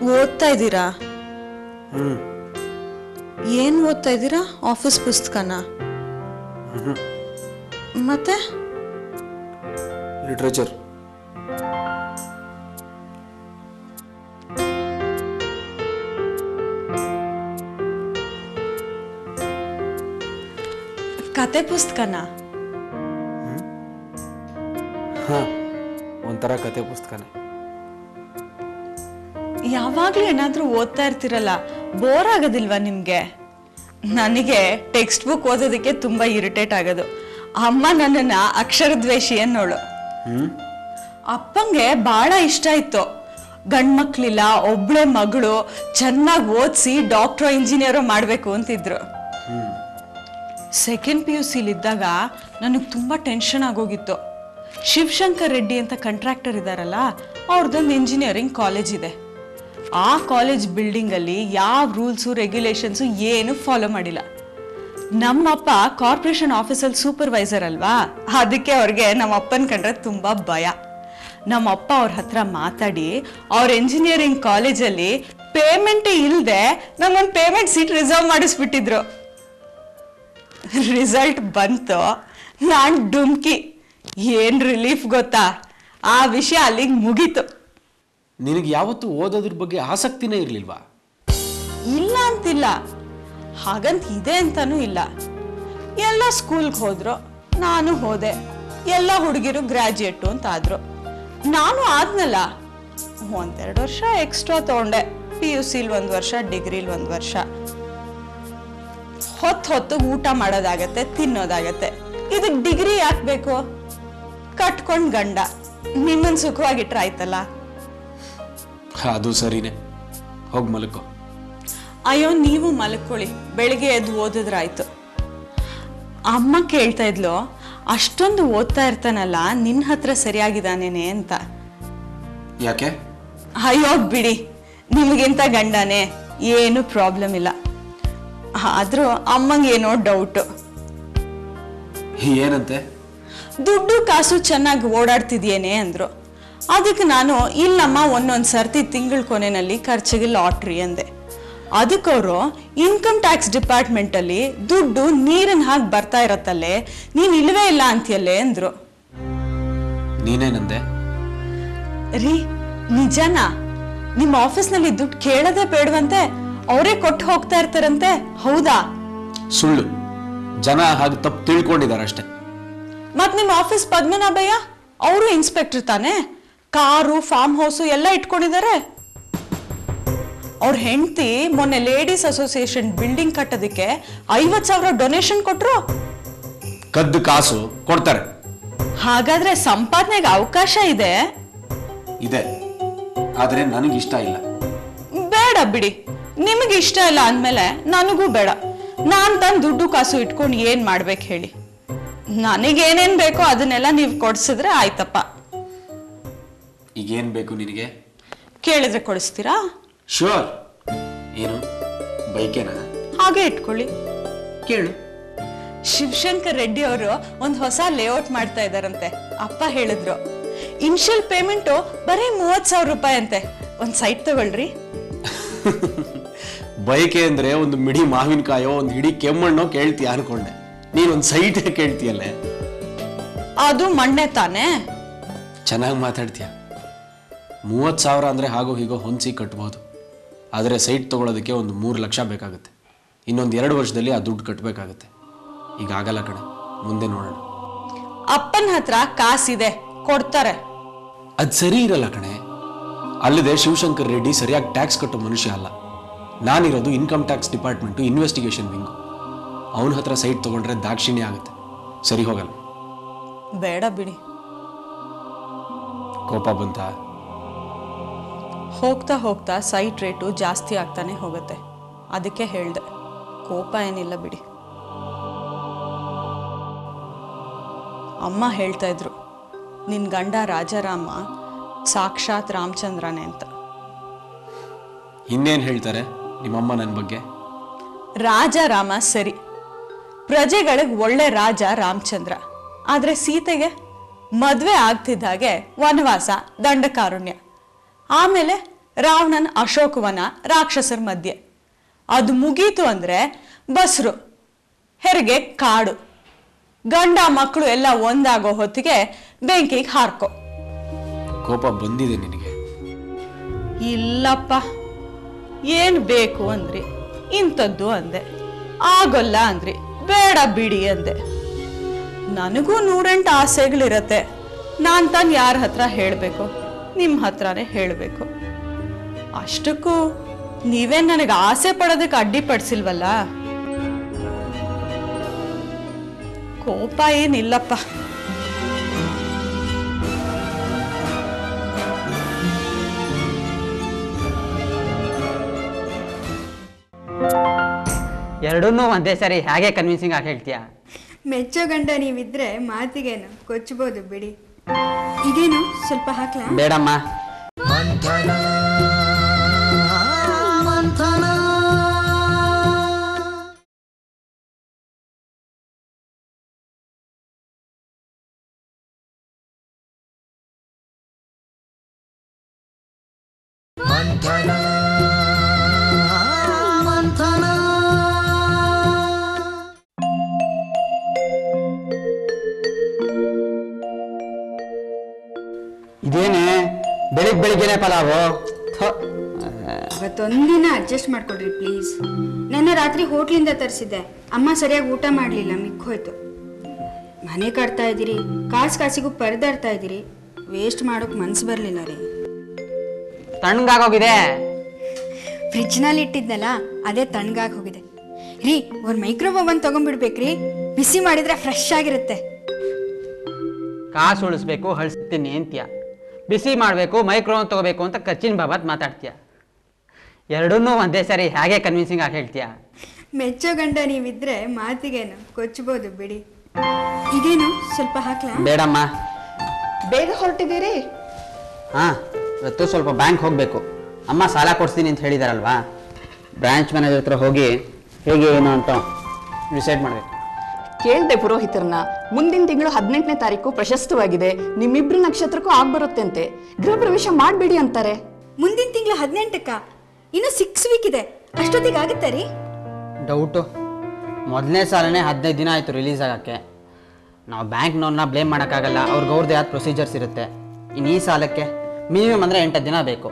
ಓದ್ತಾ ಇದ್ದೀರಾ ಹ್ಞೂ ಏನು ಓದ್ತಾ ಇದ್ದೀರಾ ಆಫೀಸ್ ಪುಸ್ತಕನ ಮತ್ತೆ ಲಿಟ್ರೇಚರ್ ಕತೆ ಪುಸ್ತಕನ ಹಾಂ ಒಂಥರ ಕತೆ ಪುಸ್ತಕನೇ ಯಾವಾಗ್ಲೂ ಏನಾದ್ರೂ ಓದ್ತಾ ಇರ್ತೀರಲ್ಲ ಬೋರ್ ಆಗೋದಿಲ್ವಾ ನಿಮ್ಗೆ ನನಗೆ ಟೆಕ್ಸ್ಟ್ ಬುಕ್ ಓದೋದಕ್ಕೆ ತುಂಬಾ ಇರಿಟೇಟ್ ಆಗೋದು ಅಮ್ಮ ನನ್ನನ್ನ ಅಕ್ಷರದ್ವೇಷಿ ಅನ್ನೋಳು ಹ್ಞೂ ಅಪ್ಪಂಗೆ ಬಹಳ ಇಷ್ಟ ಇತ್ತು ಗಂಡ್ ಮಕ್ಳಿಲ್ಲ ಒಬ್ಳೆ ಮಗಳು ಚೆನ್ನಾಗಿ ಓದಿಸಿ ಡಾಕ್ಟ್ರೋ ಇಂಜಿನಿಯರೋ ಮಾಡ್ಬೇಕು ಅಂತಿದ್ರು ಸೆಕೆಂಡ್ ಪಿ ಯು ಇದ್ದಾಗ ನನಗೆ ತುಂಬಾ ಟೆನ್ಷನ್ ಆಗೋಗಿತ್ತು ಶಿವಶಂಕರ್ ರೆಡ್ಡಿ ಅಂತ ಕಾಂಟ್ರಾಕ್ಟರ್ ಇದಾರಲ್ಲ ಅವ್ರದ್ದೊಂದು ಇಂಜಿನಿಯರಿಂಗ್ ಕಾಲೇಜ್ ಇದೆ ಆ ಕಾಲೇಜ್ ಬಿಲ್ಡಿಂಗ್ ಅಲ್ಲಿ ಯಾವ ರೂಲ್ಸು ರೆಗ್ಯುಲೇಷನ್ಸು ಏನು ಫಾಲೋ ಮಾಡಿಲ್ಲ ನಮ್ಮಪ್ಪ ಕಾರ್ಪೊರೇಷನ್ ಆಫೀಸಲ್ಲಿ ಸೂಪರ್ವೈಸರ್ ಅಲ್ವಾ ಅದಕ್ಕೆ ಅವ್ರಿಗೆ ನಮ್ಮ ಅಪ್ಪನ ಕಂಡ್ರೆ ತುಂಬಾ ಭಯ ನಮ್ಮಪ್ಪ ಅವ್ರ ಹತ್ರ ಮಾತಾಡಿ ಅವ್ರ ಎಂಜಿನಿಯರಿಂಗ್ ಕಾಲೇಜಲ್ಲಿ ಪೇಮೆಂಟೇ ಇಲ್ಲದೆ ನಂಗೊಂದು ಪೇಮೆಂಟ್ ಸೀಟ್ ರಿಸರ್ವ್ ಮಾಡಿಸ್ಬಿಟ್ಟಿದ್ರು ರಿಸಲ್ಟ್ ಬಂತು ನಾನ್ ಡುಮ್ಕಿ ಏನ್ ರಿಲೀಫ್ ಗೊತ್ತಾ ಆ ವಿಷಯ ಅಲ್ಲಿಗೆ ಮುಗೀತು ನಿನಗೆ ಯಾವತ್ತೂ ಓದೋದ್ರ ಬಗ್ಗೆ ಆಸಕ್ತಿನೇ ಇರಲಿಲ್ವಾ ಇಲ್ಲ ಅಂತಿಲ್ಲ ಹಾಗಂತ ಇದೆ ಅಂತಾನೂ ಇಲ್ಲ ಎಲ್ಲ ಸ್ಕೂಲ್ಗೆ ಹೋದ್ರು ನಾನು ಹೋದೆ ಎಲ್ಲ ಹುಡುಗಿರು ಗ್ರಾಜ್ಯುಯೇಟು ಅಂತ ಆದ್ರು ನಾನು ಆದ್ನಲ್ಲ ಒಂದೆರಡು ವರ್ಷ ಎಕ್ಸ್ಟ್ರಾ ತಗೊಂಡೆ ಪಿ ಯು ಸಿಲ್ ಒಂದು ವರ್ಷ ಡಿಗ್ರಿಲ್ ಒಂದು ವರ್ಷ ಹೊತ್ತು ಹೊತ್ತು ಊಟ ಮಾಡೋದಾಗತ್ತೆ ತಿನ್ನೋದಾಗತ್ತೆ ಇದಕ್ಕೆ ಡಿಗ್ರಿ ಯಾಕೆ ಬೇಕು ಕಟ್ಕೊಂಡ್ ಗಂಡ ನಿಮ್ಮನ್ ಸುಖವಾಗಿಟ್ರೆ ಆಯ್ತಲ್ಲ ಅದು ಸರಿನೇ ಹೋಗಿ ಮಲ್ಕೋ ಅಯ್ಯೋ ನೀವು ಮಲ್ಕೊಳ್ಳಿ ಬೆಳಿಗ್ಗೆ ಎದ್ದು ಓದಿದ್ರಾಯ್ತು ಅಮ್ಮ ಕೇಳ್ತಾ ಇದ್ಲು ಅಷ್ಟೊಂದು ಓದ್ತಾ ಇರ್ತಾನಲ್ಲ ನಿನ್ನ ಹತ್ರ ಸರಿಯಾಗಿದ್ದಾನೇನೆ ಅಂತ ಯಾಕೆ ಅಯ್ಯೋ ಬಿಡಿ ನಿಮಗಿಂತ ಗಂಡನೇ ಏನು ಪ್ರಾಬ್ಲಮ್ ಇಲ್ಲ ಆದ್ರೂ ಅಮ್ಮಂಗೆ ಏನೋ ಡೌಟು ಏನಂತೆ ದುಡ್ಡು ಕಾಸು ಚೆನ್ನಾಗಿ ಓಡಾಡ್ತಿದ್ಯೇನೆ ಅಂದ್ರು ಅದಕ್ಕೆ ನಾನು ಇಲ್ಲಮ್ಮ ಒಂದೊಂದು ಸರ್ತಿ ತಿಂಗಳ ಕೊನೆಯಲ್ಲಿ ಖರ್ಚಿಗೆ ಲಾಟ್ರಿ ಅಂದೆ ಅದಕ್ಕವರು ಇನ್ಕಮ್ ಟ್ಯಾಕ್ಸ್ ಡಿಪಾರ್ಟ್ಮೆಂಟ್ ಅಲ್ಲಿ ದುಡ್ಡು ನೀರಿನ ಹಾಗೆ ಬರ್ತಾ ಇರತ್ತಲ್ಲೇ ನೀನ್ ಇಲ್ವೇ ಇಲ್ಲ ಅಂತೀಯಲ್ಲೇ ಅಂದ್ರು ನೀನೇನಂದೆ ರೀ ನಿಜನಾ ನಿಮ್ಮ ಆಫೀಸ್ನಲ್ಲಿ ದುಡ್ಡು ಕೇಳದೆ ಬೇಡವಂತೆ ಅವರೇ ಕೊಟ್ಟು ಹೋಗ್ತಾ ಇರ್ತಾರಂತೆ ಹೌದಾ ಸುಳ್ಳು ಜನ ಹಾಗೆ ತಪ್ಪು ತಿಳ್ಕೊಂಡಿದ್ದಾರೆ ಅಷ್ಟೇ ಮತ್ ನಿಮ್ಮ ಆಫೀಸ್ ಪದ್ಮನಾಭಯ್ಯ ಅವರು ಇನ್ಸ್ಪೆಕ್ಟರ್ ತಾನೆ ಕಾರು ಫಾರ್ಮ್ ಹೌಸು ಎಲ್ಲ ಇಟ್ಕೊಂಡಿದ್ದಾರೆ ಅವ್ರ ಹೆಂಡತಿ ಮೊನ್ನೆ ಲೇಡೀಸ್ ಅಸೋಸಿಯೇಷನ್ ಬಿಲ್ಡಿಂಗ್ ಕಟ್ಟೋದಕ್ಕೆ ಐವತ್ ಸಾವಿರ ಡೊನೇಷನ್ ಕೊಟ್ರು ಕದ್ದು ಕಾಸು ಕೊಡ್ತಾರೆ ಹಾಗಾದ್ರೆ ಸಂಪಾದನೆಗೆ ಅವಕಾಶ ಇದೆ ಇದೆ ಆದರೆ ನನಗೆ ಇಷ್ಟ ಇಲ್ಲ ಬೇಡ ಬಿಡಿ ನಿಮಗೆ ಇಷ್ಟ ಇಲ್ಲ ಅಂದ್ಮೇಲೆ ನನಗೂ ಬೇಡ ನಾನ್ ತಂದು ದುಡ್ಡು ಕಾಸು ಇಟ್ಕೊಂಡು ಏನ್ ಮಾಡ್ಬೇಕು ಹೇಳಿ ನನಗೇನೇನ್ ಬೇಕೋ ಅದನ್ನೆಲ್ಲ ನೀವು ಕೊಡ್ಸಿದ್ರೆ ಆಯ್ತಪ್ಪ ಈಗೇನು ಬೇಕು ನಿನಗೆ ಕೇಳಿದ್ರೆ ಕೊಡಿಸ್ತೀರಾ ಶ್ಯೂರ್ ಏನು ಬೈಕೇನಾ ಹಾಗೆ ಇಟ್ಕೊಳ್ಳಿ ಕೇಳು ಶಿವಶಂಕರ್ ರೆಡ್ಡಿ ಅವರು ಒಂದು ಹೊಸ ಲೇಔಟ್ ಮಾಡ್ತಾ ಇದಾರಂತೆ ಅಪ್ಪ ಹೇಳಿದ್ರು ಇನ್ಷಿಯಲ್ ಪೇಮೆಂಟು ಬರೀ ಮೂವತ್ ಸಾವಿರ ರೂಪಾಯಿ ಅಂತೆ ಒಂದ್ ಸೈಟ್ ತಗೊಳ್ರಿ ಬೈಕೆ ಅಂದ್ರೆ ಒಂದು ಮಿಡಿ ಮಾವಿನಕಾಯೋ ಒಂದು ಹಿಡಿ ಕೆಮ್ಮಣ್ಣೋ ಕೇಳ್ತೀಯ ಅನ್ಕೊಂಡೆ ನೀನೊಂದು ಸೈಟೇ ಕೇಳ್ತೀಯಲ್ಲೇ ಅದು ಮಣ್ಣೆ ತಾನೇ ಚೆನ್ನಾಗಿ ಮಾತಾಡ್ತೀಯ ಮೂವತ್ತು ಸಾವಿರ ಅಂದರೆ ಹಾಗೋ ಹೀಗೋ ಹೊಂದಿಸಿ ಕಟ್ಬೋದು ಆದರೆ ಸೈಟ್ ತೊಗೊಳೋದಕ್ಕೆ ಒಂದು ಮೂರು ಲಕ್ಷ ಬೇಕಾಗುತ್ತೆ ಇನ್ನೊಂದು ಎರಡು ವರ್ಷದಲ್ಲಿ ಆ ದುಡ್ಡು ಕಟ್ಟಬೇಕಾಗುತ್ತೆ ಈಗ ಆಗಲ್ಲ ಕಣೆ ಮುಂದೆ ನೋಡೋಣ ಅಪ್ಪನ ಹತ್ರ ಕಾಸಿದೆ ಕೊಡ್ತಾರೆ ಅದು ಸರಿ ಇರಲ್ಲ ಕಣೆ ಅಲ್ಲದೆ ಶಿವಶಂಕರ್ ರೆಡ್ಡಿ ಸರಿಯಾಗಿ ಟ್ಯಾಕ್ಸ್ ಕಟ್ಟೋ ಮನುಷ್ಯ ಅಲ್ಲ ನಾನಿರೋದು income tax department investigation wing ಅವನ ಹತ್ರ ಸೈಟ್ ತೊಗೊಂಡ್ರೆ ದಾಕ್ಷಿಣ್ಯ ಆಗುತ್ತೆ ಸರಿ ಹೋಗಲ್ಲ ಬೇಡ ಬಿಡಿ ಕೋಪ ಬಂತ ಹೋಗ್ತಾ ಹೋಗ್ತಾ ಸೈಟ್ ರೇಟು ಜಾಸ್ತಿ ಆಗ್ತಾನೆ ಹೋಗುತ್ತೆ ಅದಕ್ಕೆ ಹೇಳ್ದೆ ಕೋಪ ಏನಿಲ್ಲ ಬಿಡಿ ಅಮ್ಮ ಹೇಳ್ತಾ ಇದ್ರು ನಿನ್ ಗಂಡ ರಾಜಾರಾಮ ಸಾಕ್ಷಾತ್ ರಾಮಚಂದ್ರನೇ ಅಂತ ಇನ್ನೇನು ಹೇಳ್ತಾರೆ ನಿಮ್ಮಮ್ಮ ನನ್ನ ಬಗ್ಗೆ ರಾಜಾರಾಮ ಸರಿ ಪ್ರಜೆಗಳಿಗೆ ಒಳ್ಳೆ ರಾಜ ರಾಮಚಂದ್ರ ಆದ್ರೆ ಸೀತೆಗೆ ಮದ್ವೆ ಆಗ್ತಿದ್ದ ಹಾಗೆ ವನವಾಸ ದಂಡಕಾರುಣ್ಯ ಆಮೇಲೆ ರಾವಣನ್ ಅಶೋಕವನ ರಾಕ್ಷಸರ ಮಧ್ಯೆ ಅದು ಮುಗೀತು ಅಂದ್ರೆ ಬಸ್ರು ಹೆರಿಗೆ ಕಾಡು ಗಂಡ ಮಕ್ಕಳು ಎಲ್ಲ ಒಂದಾಗೋ ಹೊತ್ತಿಗೆ ಬೆಂಕಿಗೆ ಹಾರ್ಕೊ ಕೋಪ ಬಂದಿದೆ ನಿನಗೆ ಇಲ್ಲಪ್ಪ ಏನ್ ಬೇಕು ಅಂದ್ರಿ ಇಂಥದ್ದು ಅಂದೆ ಆಗೋಲ್ಲ ಅಂದ್ರಿ ಬೇಡ ಬಿಡಿ ಅಂದೆ ನನಗೂ ನೂರೆಂಟು ಆಸೆಗಳಿರತ್ತೆ ನಾನ್ ತಾನು ಯಾರ ಹತ್ರ ಹೇಳಬೇಕು ನಿಮ್ಮ ಹತ್ರನೇ ಹೇಳಬೇಕು ಅಷ್ಟಕ್ಕೂ ನೀವೇ ನನಗೆ ಆಸೆ ಪಡೋದಕ್ಕೆ ಅಡ್ಡಿಪಡಿಸಿಲ್ವಲ್ಲ ಕೋಪ ಏನಿಲ್ಲಪ್ಪ ಎರಡನ್ನೂ ಒಂದೇ ಸರಿ ಹೇಗೆ ಕನ್ವಿನ್ಸಿಂಗ್ ಆಗಿ ಹೇಳ್ತೀಯಾ ಮೆಚ್ಚೋ ಗಂಡ ನೀವಿದ್ರೆ ಮಾತಿಗೇನು ಕೊಚ್ಚಬೋದು ಬಿಡಿ ಇದೇನು ಸ್ವಲ್ಪ ಹಾಕ್ಲಾ ಬೇಡಮ್ಮ ಇದೇನೆ ಬೆಳಿಗ್ಗೆ ಬೆಳಿಗ್ಗೆನೆ ಪಲಾವು ಥು. ಅವತ್ತೊಂದಿನ ಅಡ್ಜಸ್ಟ್ ಮಾಡ್ಕೊಡ್ರಿ ಪ್ಲೀಸ್ ನೆನ್ನೆ ರಾತ್ರಿ ಹೋಟ್ಲಿಂದ ತರಿಸಿದ್ದೆ ಅಮ್ಮ ಸರಿಯಾಗಿ ಊಟ ಮಾಡಲಿಲ್ಲ ಮಿಕ್ಕೋಯ್ತು ಮನೆ ಕಟ್ತಾ ಇದ್ದೀರಿ ಕಾಸು ಕಾಸಿಗೂ ಪರದಾಡ್ತಾ ಇದ್ದೀರಿ ವೇಸ್ಟ್ ಮಾಡೋಕೆ ಮನ್ಸು ಬರಲಿಲ್ಲ ರೀ ತಣ್ಣಗಾಗೋಗಿದೆ ಫ್ರಿಜ್ನಲ್ಲಿ ಇಟ್ಟಿದ್ನಲ್ಲ ಅದೇ ತಣ್ಣಗಾಗಿ ಹೋಗಿದೆ ರೀ ಒಂದು ಮೈಕ್ರೋವ್ ಓವನ್ ತೊಗೊಂಡ್ಬಿಡ್ಬೇಕ್ರಿ ಬಿಸಿ ಮಾಡಿದ್ರೆ ಫ್ರೆಶ್ ಆಗಿರುತ್ತೆ ಕಾಸು ಉಳಿಸ್ಬೇಕು ಹಳ್ಸ್ತೀನಿ ಅಂತೀಯ ಬಿಸಿ ಮಾಡಬೇಕು ಮೈಕ್ರೋನ್ ತಗೋಬೇಕು ಅಂತ ಕಚ್ಚಿನ ಬಾಬತ್ ಮಾತಾಡ್ತೀಯ ಎರಡನ್ನೂ ಒಂದೇ ಸರಿ ಹೇಗೆ ಕನ್ವಿನ್ಸಿಂಗ್ ಆಗಿ ಹೇಳ್ತೀಯಾ ಮೆಚ್ಚೋ ಗಂಡ ನೀವಿದ್ರೆ ಮಾತಿಗೇನು ಕೊಚ್ಚಬೋದು ಬಿಡಿ ಇದೇನು ಸ್ವಲ್ಪ ಹಾಕ್ಲಾ ಬೇಡಮ್ಮ ಬೇಗ ಹೊರಟಿದ್ದೀರಿ ಹಾಂ ಇವತ್ತು ಸ್ವಲ್ಪ ಬ್ಯಾಂಕ್ ಹೋಗಬೇಕು ಅಮ್ಮ ಸಾಲ ಕೊಡಿಸ್ತೀನಿ ಅಂತ ಹೇಳಿದಾರಲ್ವಾ ಬ್ರಾಂಚ್ ಮ್ಯಾನೇಜರ್ ಹತ್ರ ಹೋಗಿ ಹೇಗೆ ಏನು ಅಂತ ಡಿಸೈಡ್ ಮಾಡಬೇಕು ಕೇಳ್ದೆ ಪುರೋಹಿತರನ್ನ ಮುಂದಿನ ತಿಂಗಳು ಹದಿನೆಂಟನೇ ತಾರೀಕು ಪ್ರಶಸ್ತವಾಗಿದೆ ನಿಮ್ಮಿಬ್ರು ನಕ್ಷತ್ರಕ್ಕೂ ಆಗ್ಬರುತ್ತಂತೆ ಗೃಹ ಪ್ರವೇಶ ಮಾಡಬೇಡಿ ಅಂತಾರೆ ಮುಂದಿನ ತಿಂಗಳು ಹದಿನೆಂಟಕ್ಕ ಇನ್ನು ಸಿಕ್ಸ್ ವೀಕ್ ಇದೆ ಅಷ್ಟೊತ್ತಿಗೆ ಆಗುತ್ತೆ ರೀ ಡೌಟು ಮೊದಲನೇ ಸಾಲನೇ ಹದಿನೈದು ದಿನ ಆಯಿತು ರಿಲೀಸ್ ಆಗೋಕ್ಕೆ ನಾವು ಬ್ಯಾಂಕ್ನವ್ರನ್ನ ಬ್ಲೇಮ್ ಮಾಡೋಕ್ಕಾಗಲ್ಲ ಅವ್ರಿಗೆ ಅವ್ರದ್ದು ಯಾವ್ದು ಪ್ರೊಸೀಜರ್ಸ್ ಇರುತ್ತೆ ಇನ್ನು ಈ ಸಾಲಕ್ಕೆ ಮಿನಿಮಮ್ ಅಂದರೆ ಎಂಟು ದಿನ ಬೇಕು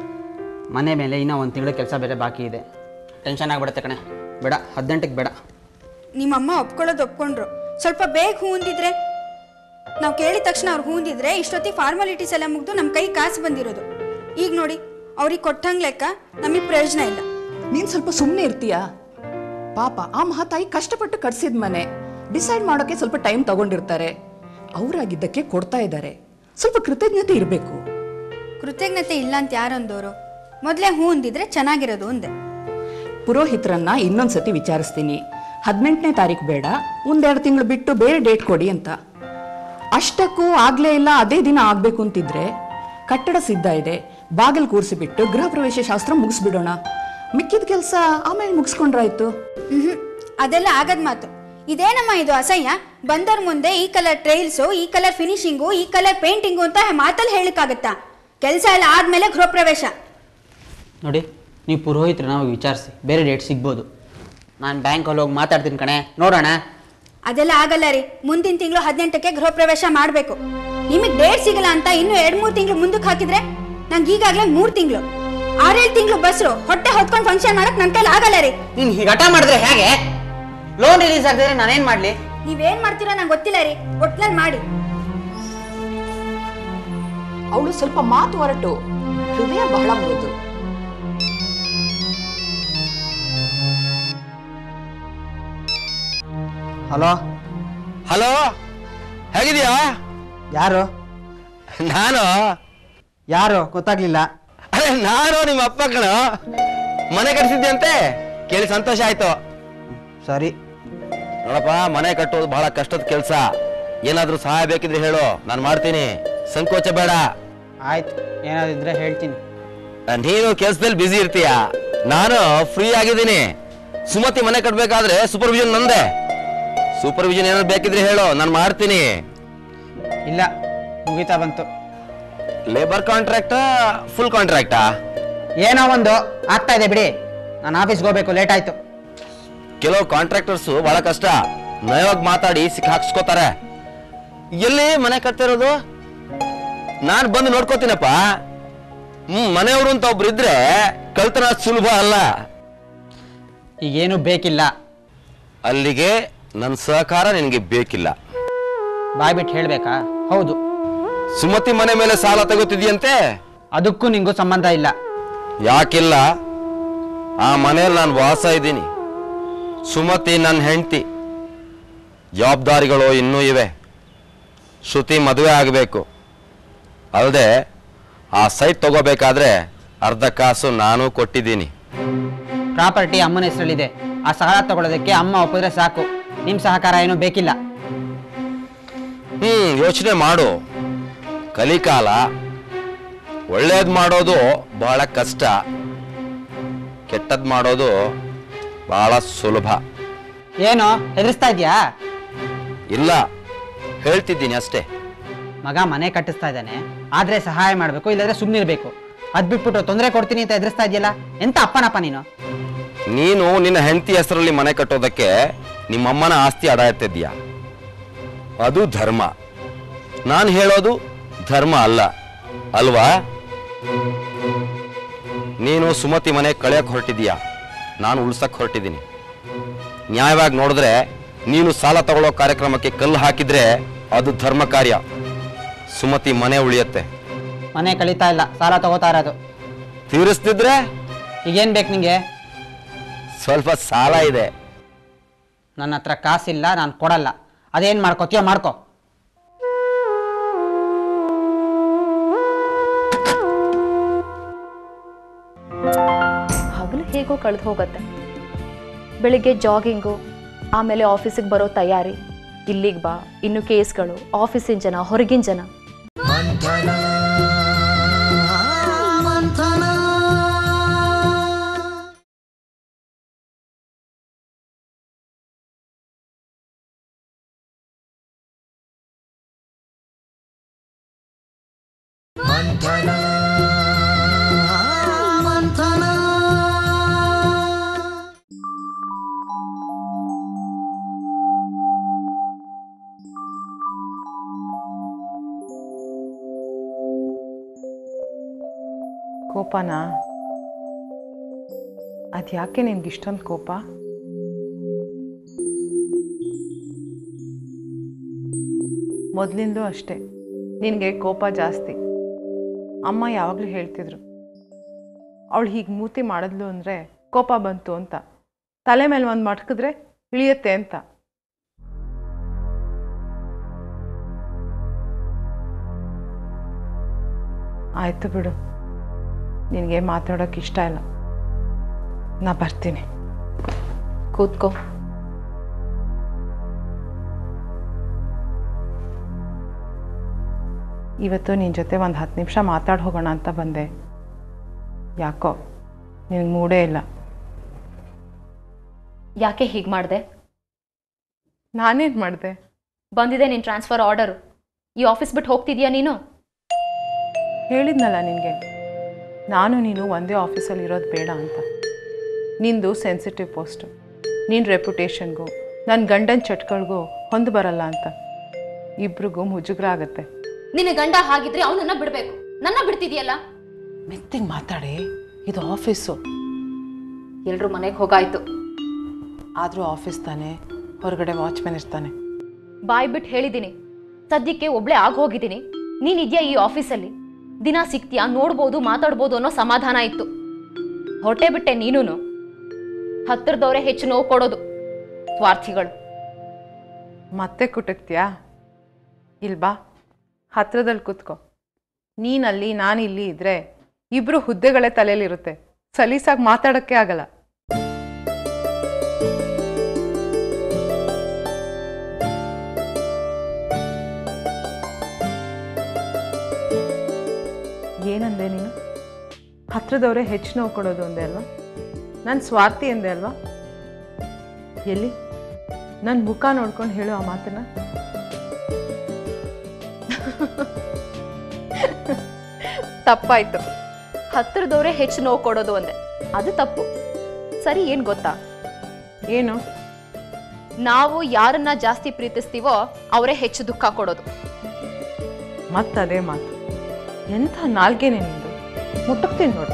ಮನೆ ಮೇಲೆ ಇನ್ನೂ ಒಂದು ತಿಂಗಳು ಕೆಲಸ ಬೇರೆ ಬಾಕಿ ಇದೆ ಟೆನ್ಷನ್ ಆಗಿಬಿಡುತ್ತೆ ಕಣೆ ಬೇಡ ಹದಿನೆಂಟಕ್ಕೆ ಬೇಡ ನಿಮ್ಮಮ್ಮ ಒಪ್ಕೊಳ್ಳೋದು ಒಪ್ಕೊಂಡ್ರು ಸ್ವಲ್ಪ ಬೇಗ ಹೂ ಅಂದಿದ್ರೆ ನಾವು ಕೇಳಿದ ತಕ್ಷಣ ಅವ್ರು ಹೂ ಅಂದಿದ್ರೆ ಇಷ್ಟೊತ್ತಿಗೆ ಫಾರ್ಮಾಲಿಟೀಸ್ ಎಲ್ಲ ಮುಗ್ದು ನಮ್ಮ ಕೈ ಕಾಸು ಬಂದಿರೋದು ಈಗ ನೋಡಿ ಅವ್ರಿಗೆ ಕೊಟ್ಟಂಗ್ ಲೆಕ್ಕ ನಮಗೆ ಪ್ರಯೋಜನ ಇಲ್ಲ ನೀನ್ ಸ್ವಲ್ಪ ಸುಮ್ಮನೆ ಇರ್ತೀಯಾ ಪಾಪ ಆ ಮಹಾತಾಯಿ ಕಷ್ಟಪಟ್ಟು ಕಟ್ಸಿದ ಮನೆ ಡಿಸೈಡ್ ಮಾಡೋಕೆ ಸ್ವಲ್ಪ ಟೈಮ್ ತಗೊಂಡಿರ್ತಾರೆ ಅವರಾಗಿದ್ದಕ್ಕೆ ಕೊಡ್ತಾ ಇದ್ದಾರೆ ಸ್ವಲ್ಪ ಕೃತಜ್ಞತೆ ಇರಬೇಕು ಕೃತಜ್ಞತೆ ಇಲ್ಲ ಅಂತ ಯಾರಂದೋರು ಮೊದಲೇ ಹೂ ಅಂದಿದ್ರೆ ಚೆನ್ನಾಗಿರೋದು ಅಂದೆ ಪುರೋಹಿತರನ್ನ ಇನ್ನೊಂದ್ಸತಿ ವಿಚಾರಿಸ್ತೀನಿ ಹದಿನೆಂಟನೇ ತಾರೀಕು ಬೇಡ ಒಂದೆರಡು ತಿಂಗಳು ಬಿಟ್ಟು ಬೇರೆ ಡೇಟ್ ಕೊಡಿ ಅಂತ ಅಷ್ಟಕ್ಕೂ ಆಗ್ಲೇ ಇಲ್ಲ ಅದೇ ದಿನ ಆಗ್ಬೇಕು ಅಂತಿದ್ರೆ ಕಟ್ಟಡ ಸಿದ್ಧ ಇದೆ ಬಾಗಿಲು ಕೂರಿಸಿಬಿಟ್ಟು ಗೃಹ ಪ್ರವೇಶ ಶಾಸ್ತ್ರ ಮುಗಿಸ್ಬಿಡೋಣ ಮಿಕ್ಕಿದ ಕೆಲಸ ಆಮೇಲೆ ಮುಗಿಸ್ಕೊಂಡ್ರಾಯ್ತು ಹ್ಮ್ ಅದೆಲ್ಲ ಆಗದ್ ಮಾತು ಇದೇನಮ್ಮ ಇದು ಅಸಹ್ಯ ಬಂದವ್ರ ಮುಂದೆ ಈ ಕಲರ್ ಟ್ರೈಲ್ಸು ಈ ಕಲರ್ ಫಿನಿಶಿಂಗು ಈ ಕಲರ್ ಪೇಂಟಿಂಗು ಅಂತ ಮಾತಲ್ಲಿ ಹೇಳಿಕ್ಕಾಗತ್ತಾ ಕೆಲಸ ಎಲ್ಲ ಆದ್ಮೇಲೆ ಗೃಹ ಪ್ರವೇಶ ನೋಡಿ ನೀವು ಪುರೋಹಿತರನ್ನ ಹೋಗಿ ವಿಚಾರಿಸಿ ಬೇರೆ ಡೇಟ್ ಸಿಗ್ಬೋದು ನಾನು ಬ್ಯಾಂಕಲ್ಲಿ ಹೋಗಿ ಮಾತಾಡ್ತೀನಿ ಕಣೆ ನೋಡೋಣ ಅದೆಲ್ಲ ಆಗಲ್ಲ ರೀ ಮುಂದಿನ ತಿಂಗಳು ಹದಿನೆಂಟಕ್ಕೆ ಗೃಹ ಪ್ರವೇಶ ಮಾಡಬೇಕು ನಿಮಗೆ ಡೇಟ್ ಸಿಗಲ್ಲ ಅಂತ ಇನ್ನು ಎರಡ್ ಮೂರು ತಿಂಗಳು ಮುಂದಕ್ಕೆ ಹಾಕಿದ್ರೆ ನಂಗೆ ಈಗಾಗಲೇ ಮೂರು ತಿಂಗಳು ಆರೇಳು ತಿಂಗಳು ಬಸ್ರು ಹೊಟ್ಟೆ ಹೊತ್ಕೊಂಡು ಫಂಕ್ಷನ್ ಮಾಡಕ್ ನನ್ನ ಕೈಲಿ ಆಗಲ್ಲ ರೀ ನೀನು ಹೀಗೆ ಹಠ ಮಾಡಿದ್ರೆ ಹೇಗೆ ಲೋನ್ ರಿಲೀಸ್ ಆಗದಿದ್ರೆ ನಾನೇನು ಮಾಡಲಿ ನೀವೇನ್ ಮಾಡ್ತೀರೋ ನಂಗೆ ಗೊತ್ತಿಲ್ಲ ರೀ ಒಟ್ನಲ್ಲಿ ಮಾಡಿ ಅವಳು ಸ್ವಲ್ಪ ಮಾತು ಹೊರಟು ಹೃದಯ ಬಹಳ ಮೃದು ಹಲೋ ಹಲೋ ಹೇಗಿದ್ಯಾ ಯಾರು ನಾನು ಯಾರು ಗೊತ್ತಾಗ್ಲಿಲ್ಲ ಅರೆ ನಾನು ನಿಮ್ಮ ಅಪ್ಪ ಕಣ ಮನೆ ಕಟ್ಸಿದ್ಯಂತೆ ಕೇಳಿ ಸಂತೋಷ ಆಯ್ತು ಸರಿ ನೋಡಪ್ಪ ಮನೆ ಕಟ್ಟೋದು ಬಹಳ ಕಷ್ಟದ ಕೆಲಸ ಏನಾದ್ರೂ ಸಹಾಯ ಬೇಕಿದ್ರೆ ಹೇಳು ನಾನು ಮಾಡ್ತೀನಿ ಸಂಕೋಚ ಬೇಡ ಆಯ್ತು ಏನಾದಿದ್ರೆ ಹೇಳ್ತೀನಿ ನೀನು ಕೆಲಸದಲ್ಲಿ ಬ್ಯುಸಿ ಇರ್ತೀಯ ನಾನು ಫ್ರೀ ಆಗಿದ್ದೀನಿ ಸುಮತಿ ಮನೆ ಕಟ್ಬೇಕಾದ್ರೆ ಸೂಪರ್ವಿಷನ್ ನಂದೆ ಸೂಪರ್ವಿಷನ್ ಏನಾದ್ರು ಬೇಕಿದ್ರೆ ಹೇಳು ನಾನು ಮಾಡ್ತೀನಿ ಇಲ್ಲ ಮುಗಿತಾ ಬಂತು ಲೇಬರ್ ಕಾಂಟ್ರಾಕ್ಟಾ ಫುಲ್ ಕಾಂಟ್ರಾಕ್ಟಾ ಏನೋ ಒಂದು ಆಗ್ತಾ ಇದೆ ಬಿಡಿ ನಾನು ಆಫೀಸ್ಗೆ ಹೋಗ್ಬೇಕು ಲೇಟ್ ಆಯ್ತು ಕೆಲವು ಕಾಂಟ್ರಾಕ್ಟರ್ಸು ಬಹಳ ಕಷ್ಟ ನಯವಾಗಿ ಮಾತಾಡಿ ಸಿಕ್ಕ ಹಾಕ್ಸ್ಕೋತಾರೆ ಎಲ್ಲಿ ಮನೆ ಕಟ್ತಿರೋದು ನಾನು ಬಂದು ನೋಡ್ಕೋತೀನಪ್ಪ ಹ್ಮ್ ಮನೆಯವರು ಅಂತ ಒಬ್ರು ಇದ್ರೆ ಕಳ್ತನ ಅಷ್ಟ್ ಸುಲಭ ಅಲ್ಲ ಈಗೇನು ಬೇಕಿಲ್ಲ ಅಲ್ಲಿಗೆ ನನ್ನ ಸಹಕಾರ ನಿನಗೆ ಬೇಕಿಲ್ಲ ಬಾಯ್ ಬಿಟ್ಟು ಹೇಳ್ಬೇಕಾ ಹೌದು ಸುಮತಿ ಮನೆ ಮೇಲೆ ಸಾಲ ತಗೋತಿದ್ಯಂತೆ ಅದಕ್ಕೂ ನಿಂಗೂ ಸಂಬಂಧ ಇಲ್ಲ ಯಾಕಿಲ್ಲ ಆ ಮನೆಯಲ್ಲಿ ನಾನು ವಾಸ ಇದ್ದೀನಿ ಸುಮತಿ ನನ್ನ ಹೆಂಡತಿ ಜವಾಬ್ದಾರಿಗಳು ಇನ್ನೂ ಇವೆ ಶ್ರುತಿ ಮದುವೆ ಆಗಬೇಕು ಅಲ್ಲದೆ ಆ ಸೈಟ್ ತಗೋಬೇಕಾದ್ರೆ ಅರ್ಧ ಕಾಸು ನಾನು ಕೊಟ್ಟಿದ್ದೀನಿ ಪ್ರಾಪರ್ಟಿ ಅಮ್ಮನ ಹೆಸರಲ್ಲಿದೆ ಆ ಸಾಲ ತಗೊಳ್ಳೋದಕ್ಕೆ ಅಮ್ಮ ಒಪ್ಪಿದ್ರೆ ಸಾಕು ನಿಮ್ಮ ಸಹಕಾರ ಏನೂ ಬೇಕಿಲ್ಲ ಹ್ಮ್ ಯೋಚನೆ ಮಾಡು ಕಲಿಕಾಲ ಒಳ್ಳೇದು ಮಾಡೋದು ಬಹಳ ಕಷ್ಟ ಕೆಟ್ಟದ್ ಮಾಡೋದು ಬಹಳ ಸುಲಭ ಏನು ಹೆದರಿಸ್ತಾ ಇದೆಯಾ ಇಲ್ಲ ಹೇಳ್ತಿದ್ದೀನಿ ಅಷ್ಟೇ ಮಗ ಮನೆ ಕಟ್ಟಿಸ್ತಾ ಇದ್ದಾನೆ ಆದ್ರೆ ಸಹಾಯ ಮಾಡಬೇಕು ಇಲ್ಲಾಂದ್ರೆ ಸುಮ್ಮನಿರ್ಬೇಕು ಅದ್ ಬಿಟ್ಬಿಟ್ಟು ತೊಂದರೆ ಕೊಡ್ತೀನಿ ಅಂತ ಎದುರಿಸ್ತಾ ಇದೆಯಲ್ಲ ಎಂತ ಅಪ್ಪನಪ್ಪ ನೀನು ನೀನು ನಿನ್ನ ಹೆಂಡತಿ ಹೆಸರಲ್ಲಿ ಮನೆ ಕಟ್ಟೋದಕ್ಕೆ ನಿಮ್ಮಮ್ಮನ ಆಸ್ತಿ ಅಡ ಎತ್ತಿದ್ಯಾ ಅದು ಧರ್ಮ ನಾನು ಹೇಳೋದು ಧರ್ಮ ಅಲ್ಲ ಅಲ್ವಾ ನೀನು ಸುಮತಿ ಮನೆ ಕಳೆಯಕ್ಕೆ ಹೊರಟಿದೀಯಾ ನಾನು ಉಳ್ಸಕ್ ಹೊರಟಿದ್ದೀನಿ ನ್ಯಾಯವಾಗಿ ನೋಡಿದ್ರೆ ನೀನು ಸಾಲ ತಗೊಳ್ಳೋ ಕಾರ್ಯಕ್ರಮಕ್ಕೆ ಕಲ್ಲು ಹಾಕಿದ್ರೆ ಅದು ಧರ್ಮ ಕಾರ್ಯ ಸುಮತಿ ಮನೆ ಉಳಿಯತ್ತೆ ಮನೆ ಕಳೀತಾ ಇಲ್ಲ ಸಾಲ ತಗೋತಾ ಇರೋದು ತೀರಿಸ್ತಿದ್ರೆ ಈಗೇನ್ ಬೇಕು ನಿಂಗೆ ಸ್ವಲ್ಪ ಸಾಲ ಇದೆ ನನ್ನ ಹತ್ರ ಕಾಸಿಲ್ಲ ನಾನು ಕೊಡಲ್ಲ ಅದೇನ್ ಮಾಡ್ಕೋತೀಯೋ ಮಾಡ್ಕೋ ಹಗಲು ಹೇಗೋ ಕಳೆದು ಹೋಗುತ್ತೆ ಬೆಳಿಗ್ಗೆ ಜಾಗಿಂಗು ಆಮೇಲೆ ಆಫೀಸಿಗೆ ಬರೋ ತಯಾರಿ ಇಲ್ಲಿಗೆ ಬಾ ಇನ್ನು ಕೇಸ್ಗಳು ಆಫೀಸಿನ ಜನ ಹೊರಗಿನ ಜನ ಕೋಪನಾ ಅದ್ಯಾಕೆ ನಿನ್ಗೆ ಇಷ್ಟೊಂದು ಕೋಪ ಮೊದಲಿಂದೂ ಅಷ್ಟೇ ನಿನಗೆ ಕೋಪ ಜಾಸ್ತಿ ಅಮ್ಮ ಯಾವಾಗಲೂ ಹೇಳ್ತಿದ್ರು ಅವಳು ಹೀಗೆ ಮೂತಿ ಮಾಡಿದ್ಲು ಅಂದರೆ ಕೋಪ ಬಂತು ಅಂತ ತಲೆ ಮೇಲೆ ಒಂದು ಮಟ್ಕಿದ್ರೆ ಇಳಿಯತ್ತೆ ಅಂತ ಆಯಿತು ಬಿಡು ನಿನಗೆ ಮಾತಾಡೋಕೆ ಇಷ್ಟ ಇಲ್ಲ ನಾ ಬರ್ತೀನಿ ಕೂತ್ಕೋ ಇವತ್ತು ನಿನ್ನ ಜೊತೆ ಒಂದು ಹತ್ತು ನಿಮಿಷ ಮಾತಾಡಿ ಹೋಗೋಣ ಅಂತ ಬಂದೆ ಯಾಕೋ ನಿನಗೆ ಮೂಡೇ ಇಲ್ಲ ಯಾಕೆ ಹೀಗೆ ಮಾಡಿದೆ ನಾನೇನು ಮಾಡಿದೆ ಬಂದಿದೆ ನಿನ್ನ ಟ್ರಾನ್ಸ್ಫರ್ ಆರ್ಡರು ಈ ಆಫೀಸ್ ಬಿಟ್ಟು ಹೋಗ್ತಿದ್ಯಾ ನೀನು ಹೇಳಿದ್ನಲ್ಲ ನಿನಗೆ ನಾನು ನೀನು ಒಂದೇ ಆಫೀಸಲ್ಲಿ ಇರೋದು ಬೇಡ ಅಂತ ನಿಂದು ಸೆನ್ಸಿಟಿವ್ ಪೋಸ್ಟು ನಿನ್ನ ರೆಪ್ಯುಟೇಷನ್ಗೂ ನನ್ನ ಗಂಡನ ಚಟ್ಗಳಿಗೂ ಹೊಂದು ಬರಲ್ಲ ಅಂತ ಇಬ್ರಿಗೂ ಮುಜುಗ್ರ ಆಗುತ್ತೆ ನಿನ್ನ ಗಂಡ ಹಾಗಿದ್ರೆ ಅವನನ್ನ ಬಿಡಬೇಕು ನನ್ನ ಬಿಡ್ತಿದ್ಯಲ್ಲ ಮೆತ್ತಿಗೆ ಮಾತಾಡಿ ಇದು ಆಫೀಸು ಎಲ್ರೂ ಮನೆಗೆ ಹೋಗಾಯ್ತು ಆದರೂ ಆಫೀಸ್ ತಾನೇ ಹೊರಗಡೆ ವಾಚ್ಮೆನ್ ಇರ್ತಾನೆ ಬಾಯ್ ಬಿಟ್ಟು ಹೇಳಿದ್ದೀನಿ ಸದ್ಯಕ್ಕೆ ಒಬ್ಳೆ ಆಗ ಹೋಗಿದ್ದೀನಿ ನೀನಿದ್ಯಾ ಈ ಆಫೀಸಲ್ಲಿ ದಿನ ಸಿಗ್ತೀಯಾ ನೋಡ್ಬೋದು ಮಾತಾಡ್ಬೋದು ಅನ್ನೋ ಸಮಾಧಾನ ಇತ್ತು ಹೊಟ್ಟೆ ಬಿಟ್ಟೆ ನೀನು ಹತ್ತಿರದವರೇ ಹೆಚ್ಚು ನೋವು ಕೊಡೋದು ಸ್ವಾರ್ಥಿಗಳು ಮತ್ತೆ ಕುಟಕ್ತೀಯಾ ಇಲ್ಬಾ ಹತ್ರದಲ್ಲಿ ಕೂತ್ಕೋ ನೀನಲ್ಲಿ ನಾನಿಲ್ಲಿ ಇದ್ರೆ ಇಬ್ರು ಹುದ್ದೆಗಳೇ ತಲೆಯಲ್ಲಿರುತ್ತೆ ಸಲೀಸಾಗಿ ಮಾತಾಡೋಕ್ಕೆ ಆಗಲ್ಲ ಏನಂದೆ ನೀನು ಹತ್ರದವರೇ ಹೆಚ್ಚು ನೋವು ಕೊಡೋದು ಅಂದೆ ಅಲ್ವಾ ನಾನು ಸ್ವಾರ್ಥಿ ಅಂದೆ ಅಲ್ವಾ ಎಲ್ಲಿ ನನ್ನ ಮುಖ ನೋಡ್ಕೊಂಡು ಹೇಳು ಆ ಮಾತನ್ನ ತಪ್ಪಾಯ್ತು ಹತ್ತಿರದವರೇ ಹೆಚ್ಚು ನೋವು ಕೊಡೋದು ಅಂದೆ ಅದು ತಪ್ಪು ಸರಿ ಏನು ಗೊತ್ತಾ ಏನು ನಾವು ಯಾರನ್ನ ಜಾಸ್ತಿ ಪ್ರೀತಿಸ್ತೀವೋ ಅವರೇ ಹೆಚ್ಚು ದುಃಖ ಕೊಡೋದು ಮತ್ತದೇ ಮಾತು ಎಂಥ ನಾಲ್ಗೆನೆ ನಿಂದು ಮುಟ್ಟಕ್ತೀನಿ ನೋಡು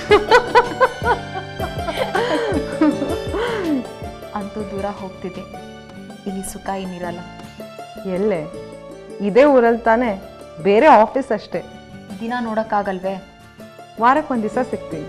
ಅಂತೂ ದೂರ ಹೋಗ್ತಿದ್ದೆ ಇಲ್ಲಿ ಸುಖ ಏನಿರಲ್ಲ ಎಲ್ಲೇ ಇದೇ ಊರಲ್ಲಿ ತಾನೇ ಬೇರೆ ಆಫೀಸ್ ಅಷ್ಟೇ ದಿನ ನೋಡೋಕ್ಕಾಗಲ್ವೇ ವಾರಕ್ಕೆ ಒಂದು ದಿವಸ ಸಿಗ್ತೀನಿ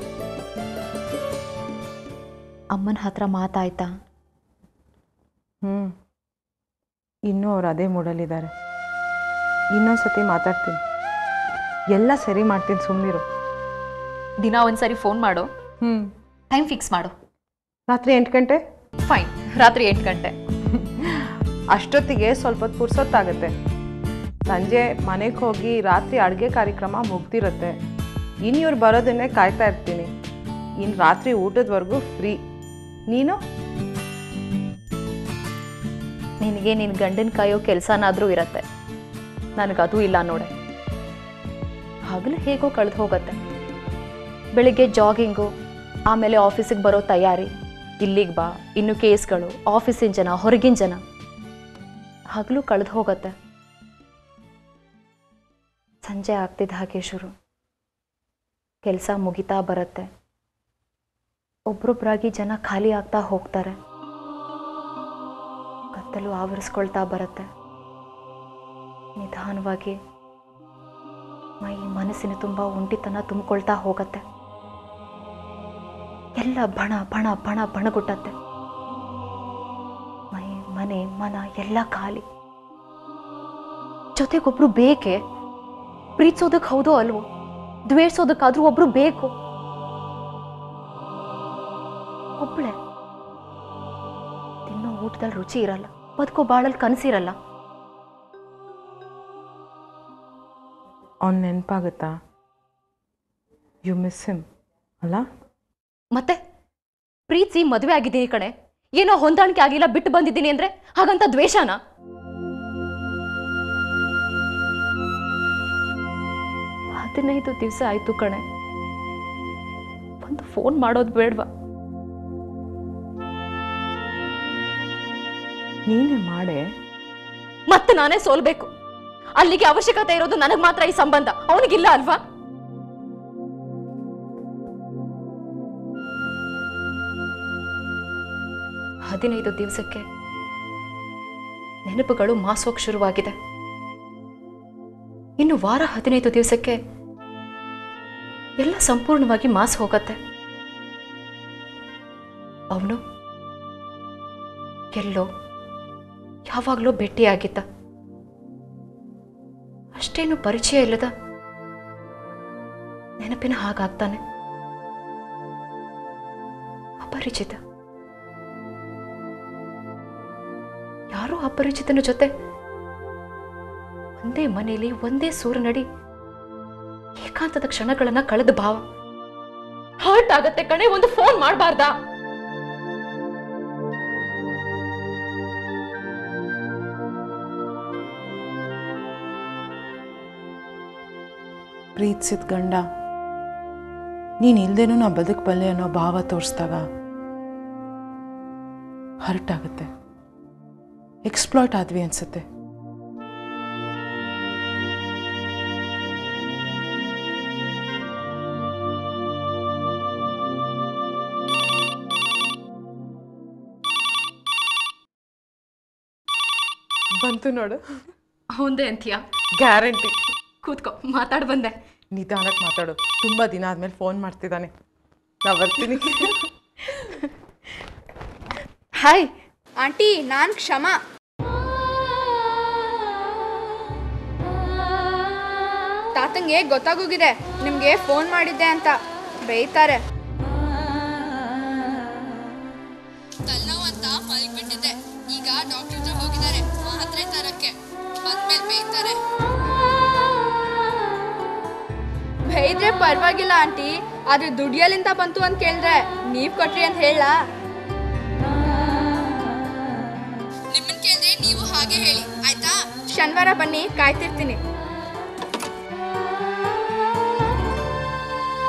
ಅಮ್ಮನ ಹತ್ರ ಮಾತಾಯ್ತಾ ಹ್ಞೂ ಇನ್ನೂ ಅವ್ರು ಅದೇ ಮೂಡಲ್ಲಿದ್ದಾರೆ ಇನ್ನೊಂದು ಸತಿ ಮಾತಾಡ್ತೀನಿ ಎಲ್ಲ ಸರಿ ಮಾಡ್ತೀನಿ ಸುಮ್ಮನಿರು ದಿನ ಒಂದ್ಸರಿ ಫೋನ್ ಮಾಡು ಹ್ಞೂ ಟೈಮ್ ಫಿಕ್ಸ್ ಮಾಡು ರಾತ್ರಿ ಎಂಟು ಗಂಟೆ ಫೈನ್ ರಾತ್ರಿ ಎಂಟು ಗಂಟೆ ಅಷ್ಟೊತ್ತಿಗೆ ಸ್ವಲ್ಪ ಹೊತ್ತು ಪುರ್ಸೊತ್ತಾಗತ್ತೆ ಸಂಜೆ ಮನೆಗೆ ಹೋಗಿ ರಾತ್ರಿ ಅಡುಗೆ ಕಾರ್ಯಕ್ರಮ ಮುಗ್ದಿರುತ್ತೆ ಇನ್ನು ಇವ್ರು ಬರೋದನ್ನೇ ಕಾಯ್ತಾ ಇರ್ತೀನಿ ಇನ್ನು ರಾತ್ರಿ ಊಟದವರೆಗೂ ಫ್ರೀ ನೀನು ನಿನಗೆ ನಿನ್ನ ಗಂಡನ ಕಾಯೋ ಕೆಲಸನಾದರೂ ಇರತ್ತೆ ನನಗದು ಇಲ್ಲ ನೋಡೆ ಹಗಲು ಹೇಗೋ ಕಳೆದು ಹೋಗತ್ತೆ ಬೆಳಿಗ್ಗೆ ಜಾಗಿಂಗು ಆಮೇಲೆ ಆಫೀಸಿಗೆ ಬರೋ ತಯಾರಿ ಇಲ್ಲಿಗೆ ಬಾ ಇನ್ನು ಕೇಸ್ಗಳು ಆಫೀಸಿನ ಜನ ಹೊರಗಿನ ಜನ ಹಗಲು ಕಳೆದು ಹೋಗತ್ತೆ ಸಂಜೆ ಆಗ್ತಿದ್ದ ಹಾಗೆ ಶುರು ಕೆಲಸ ಮುಗಿತಾ ಬರುತ್ತೆ ಒಬ್ರೊಬ್ರಾಗಿ ಜನ ಖಾಲಿ ಆಗ್ತಾ ಹೋಗ್ತಾರೆ ಕತ್ತಲು ಆವರಿಸ್ಕೊಳ್ತಾ ಬರುತ್ತೆ ನಿಧಾನವಾಗಿ ಮೈ ಮನಸ್ಸಿನ ತುಂಬ ಒಂಟಿತನ ತುಂಬಿಕೊಳ್ತಾ ಹೋಗತ್ತೆ ಎಲ್ಲ ಬಣ ಬಣ ಬಣ ಬಣಗುಟ್ಟತ್ತೆ ಮೈ ಮನೆ ಮನ ಎಲ್ಲ ಖಾಲಿ ಜೊತೆಗೊಬ್ರು ಬೇಕೇ ಪ್ರೀತಿಸೋದಕ್ಕೆ ಹೌದೋ ಅಲ್ವೋ ದ್ವೇಷಿಸೋದಕ್ಕಾದ್ರೂ ಒಬ್ರು ಬೇಕು ಒಬ್ಳೆ ತಿನ್ನೋ ಊಟದಲ್ಲಿ ರುಚಿ ಇರಲ್ಲ ಬದುಕೋ ಬಾಳಲ್ಲಿ ಕನಸಿರಲ್ಲ ಅವ್ನು ನೆನಪಾಗುತ್ತಾ ಯು ಮಿಸ್ ಹಿಮ್ ಅಲ್ಲ ಮತ್ತೆ ಪ್ರೀತಿಸಿ ಮದುವೆ ಆಗಿದ್ದೀನಿ ಕಣೆ ಏನೋ ಹೊಂದಾಣಿಕೆ ಆಗಿಲ್ಲ ಬಿಟ್ಟು ಬಂದಿದ್ದೀನಿ ಅಂದ್ರೆ ಹಾಗಂತ ದ್ವೇಷನ ಹದಿನೈದು ದಿವಸ ಆಯ್ತು ಕಣೆ ಒಂದು ಫೋನ್ ಮಾಡೋದು ಬೇಡ್ವಾ ನೀನೇ ಮಾಡೆ ಮತ್ತೆ ನಾನೇ ಸೋಲ್ಬೇಕು ಅಲ್ಲಿಗೆ ಅವಶ್ಯಕತೆ ಇರೋದು ನನಗ್ ಮಾತ್ರ ಈ ಸಂಬಂಧ ಅವನಿಗಿಲ್ಲ ಅಲ್ವಾ ಹದಿನೈದು ದಿವಸಕ್ಕೆ ನೆನಪುಗಳು ಮಾಸೋಕ್ ಶುರುವಾಗಿದೆ ಇನ್ನು ವಾರ ಹದಿನೈದು ದಿವಸಕ್ಕೆ ಎಲ್ಲ ಸಂಪೂರ್ಣವಾಗಿ ಮಾಸ್ ಹೋಗತ್ತೆ ಅವನು ಎಲ್ಲೋ ಯಾವಾಗಲೂ ಭೇಟಿಯಾಗಿದ್ದ ಅಷ್ಟೇನು ಪರಿಚಯ ಇಲ್ಲದ ನೆನಪಿನ ಹಾಗಾಗ್ತಾನೆ ಅಪರಿಚಿತ ಯಾರೋ ಅಪರಿಚಿತನ ಜೊತೆ ಒಂದೇ ಮನೆಯಲ್ಲಿ ಒಂದೇ ಸೂರನಡಿ ಏಕಾಂತದ ಕ್ಷಣಗಳನ್ನ ಕಳೆದ ಭಾವ ಹರ್ಟ್ ಆಗತ್ತೆ ಕಣೆ ಒಂದು ಫೋನ್ ಮಾಡಬಾರ್ದಾ ಪ್ರೀತಿಸಿದ ಗಂಡ ನೀನು ಇಲ್ದೇನೂ ನಾ ಬದುಕಬಲ್ಲೆ ಅನ್ನೋ ಭಾವ ತೋರಿಸಿದಾಗ ಹರ್ಟ್ ಆಗುತ್ತೆ ಎಕ್ಸ್ಪ್ಲಾಯ್ಟ್ ಆದ್ವಿ ಅನ್ಸುತ್ತೆ ಬಂತು ನೋಡು ಅವಂದೇ ಅಂತೀಯ ಗ್ಯಾರಂಟಿ ಕೂತ್ಕೋ ಮಾತಾಡ್ ಬಂದೆ ನಿಧಾನಕ್ಕೆ ಮಾತಾಡು ತುಂಬ ದಿನ ಆದ್ಮೇಲೆ ಫೋನ್ ಮಾಡ್ತಿದ್ದಾನೆ ನಾ ಬರ್ತೀನಿ ಹಾಯ್ ಆಂಟಿ ನಾನು ಕ್ಷಮ ತಾತಂಗೆ ಗೊತ್ತಾಗೋಗಿದೆ ನಿಮ್ಗೆ ಫೋನ್ ಮಾಡಿದ್ದೆ ಅಂತ ಬೈತಾರೆ ತಲೆನೋವು ಅಂತ ಮಲಗಿಬಿಟ್ಟಿದ್ದೆ ಈಗ ಡಾಕ್ಟರ್ ಹತ್ರ ಹೋಗಿದ್ದಾರೆ ಮಾತ್ರೆ ತರಕ್ಕೆ ಬಂದ್ಮೇಲೆ ಬೈತಾರೆ ಬೈದ್ರೆ ಪರವಾಗಿಲ್ಲ ಆಂಟಿ ಆದ್ರೆ ದುಡಿಯಲಿಂದ ಬಂತು ಅಂತ ಕೇಳಿದ್ರೆ ನೀವ್ ಕೊಟ್ರಿ ಅಂತ ಹೇಳ ನಿಮ್ಮನ್ ಕೇಳಿದ್ರೆ ನೀವು ಹಾಗೆ ಹೇಳಿ ಆಯ್ತಾ ಶನಿವಾರ ಬನ್ನಿ ಕಾಯ್ತಿರ್ತೀನಿ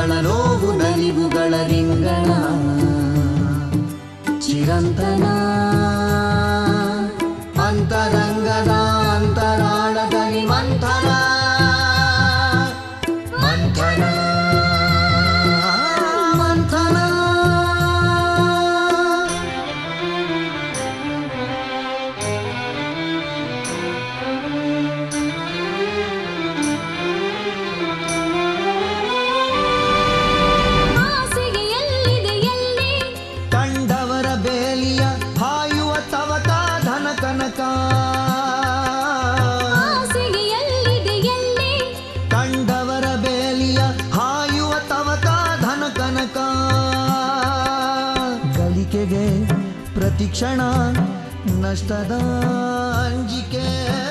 ಮನಗಳ ನೋವು ನಲಿವುಗಳ ರಿಂಗಣ ಚಿರಂತನ ಅಂತರಂಗದ ಅಂತರಾಳದಲ್ಲಿ ಮಂಥನ ಮಂಥನ ಮಂಥನ ಆಸೆಗೆ ಎಲ್ಲಿದೆ ಎಲ್ಲಿ ಕಂಡವರ ಬೇಲಿಯ ಹಾಯುವ ತವಕ ಧನ ಕನಕ ಆಸೆಗೆ ಎಲ್ಲಿದೆ ಎಲ್ಲಿ ಕಂಡವರ ಬೇಲಿಯ ಹಾಯುವ ತವಕ ಧನ ಕನಕ ಗಳಿಕೆಗೆ ಪ್ರತಿಕ್ಷಣ ನಷ್ಟದ ಅಂಜಿಕೆ